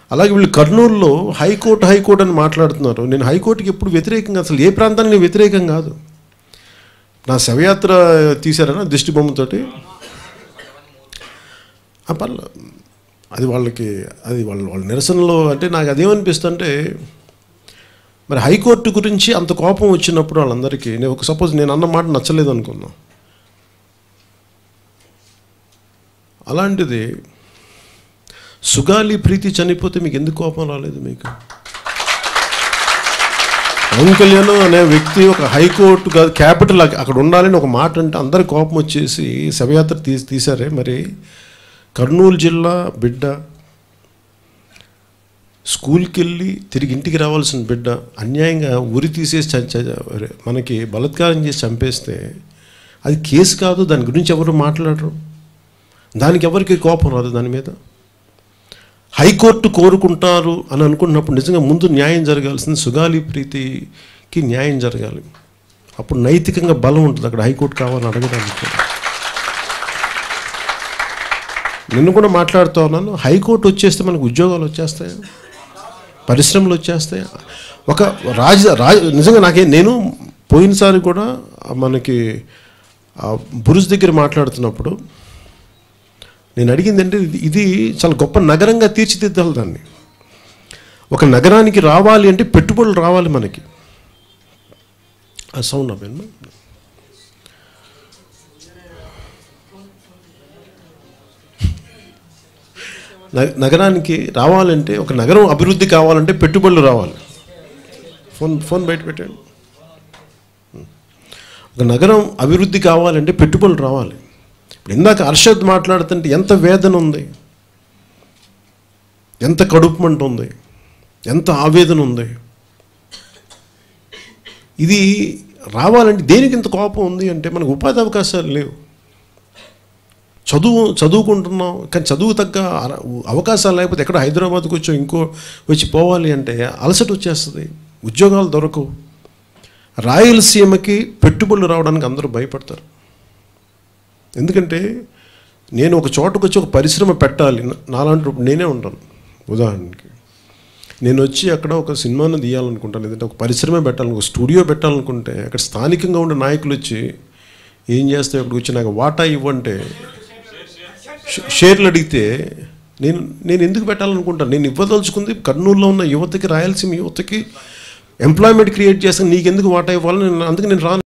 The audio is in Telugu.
అలాగే వీళ్ళు కర్నూలులో హైకోర్టు హైకోర్టు అని మాట్లాడుతున్నారు నేను హైకోర్టుకి ఎప్పుడు వ్యతిరేకంగా అసలు ఏ ప్రాంతానికి వ్యతిరేకం కాదు నా శవయాత్ర తీశారనా దిష్టి బొమ్మతోటి ఆ పర్ల అది వాళ్ళకి అది వాళ్ళ వాళ్ళ నిరసనలో అంటే నాకు అదేమనిపిస్తుంటే మరి హైకోర్టు గురించి అంత కోపం వచ్చినప్పుడు వాళ్ళందరికీ నేను ఒక సపోజ్ నేను అన్న మాట నచ్చలేదు అనుకుందాం అలాంటిది సుగాలి ప్రీతి చనిపోతే మీకు ఎందుకు కోపం రాలేదు మీకు పవన్ కళ్యాణ్ అనే వ్యక్తి ఒక హైకోర్టు కాదు క్యాపిటల్ అక్కడ ఉండాలని ఒక మాట అంటే అందరి కోపం వచ్చేసి శవయాత్ర తీసి తీశారే మరి కర్నూలు జిల్లా బిడ్డ స్కూల్కి వెళ్ళి తిరిగి ఇంటికి రావాల్సిన బిడ్డ అన్యాయంగా ఉరి తీసేసి చ- చ- మనకి బలాత్కారం చేసి చంపేస్తే అది కేసు కాదు దాని గురించి ఎవరు మాట్లాడరు దానికి ఎవరికి కోపం రాదు దాని మీద హైకోర్టు కోరుకుంటారు అని అనుకున్నప్పుడు నిజంగా ముందు న్యాయం జరగాల్సింది సుగాలి ప్రీతికి న్యాయం జరగాలి అప్పుడు నైతికంగా బలం ఉంటుంది అక్కడ హైకోర్టు కావాలని అడగడానికి నిన్ను కూడా మాట్లాడుతూ ఉన్నాను హైకోర్టు వచ్చేస్తే మనకు ఉద్యోగాలు వచ్చేస్తాయా పరిశ్రమలు వచ్చేస్తాయి ఒక రాజ రాజ నిజంగా నాకే నేను పోయినసారి కూడా మనకి ఆ బురుజ్ దగ్గర మాట్లాడుతున్నప్పుడు నేను అడిగింది అంటే ఇది- ఇది చాలా గొప్ప నగరంగా తీర్చిదిద్దాలి దాన్ని ఒక నగరానికి రావాలి అంటే పెట్టుబడులు రావాలి మనకి ఆ సౌండ్ అవేనా నగ- నగరానికి రావాలంటే ఒక నగరం అభివృద్ధి కావాలంటే పెట్టుబడులు రావాలి ఫోన్ ఫోన్ బయట పెట్టండి ఒక నగరం అభివృద్ధి కావాలంటే పెట్టుబడులు రావాలి ఇప్పుడు ఇందాక అర్షద్ మాట్లాడుతుంటే ఎంత వేదన ఉంది ఎంత కడుపు మంట ఉంది ఎంత ఆవేదన ఉంది ఇది రావాలంటే దేనికి ఇంత కోపం ఉంది అంటే మనకు ఉపాధి అవకాశాలు లేవు చదువు చదువుకుంటున్నాం కానీ చదువు తగ్గ అర- అవకాశాలు లేకపోతే ఎక్కడ హైదరాబాద్కి వచ్చో ఇంకో వచ్చి పోవాలి అంటే అలసట వచ్చేస్తుంది ఉద్యోగాలు దొరకవు రాయలసీమకి పెట్టుబడులు రావడానికి అందరూ భయపడతారు ఎందుకంటే నేను ఒక చోటకు వచ్చి ఒక పరిశ్రమ పెట్టాలి నా- నాలాంటి నేనే ఉంటాను ఉదాహరణకి నేను వచ్చి అక్కడ ఒక సినిమాను తీయాలనుకుంటాను లేదంటే ఒక పరిశ్రమ పెట్టాలని ఒక స్టూడియో పెట్టాలనుకుంటే అక్కడ స్థానికంగా ఉండే నాయకులు వచ్చి ఏం చేస్తే అక్కడికి వచ్చి నాకు వాటా ఇవ్వంటే షే- షేర్లు అడిగితే నేను నేను ఎందుకు పెట్టాలనుకుంటాను నేను ఇవ్వదలుచుకుంది కర్నూలులో ఉన్న యువతకి రాయలసీమ యువతకి ఎంప్లాయ్మెంట్ క్రియేట్ చేస్తాను నీకు ఎందుకు వాటా ఇవ్వాలని నేను అందుకే నేను రాను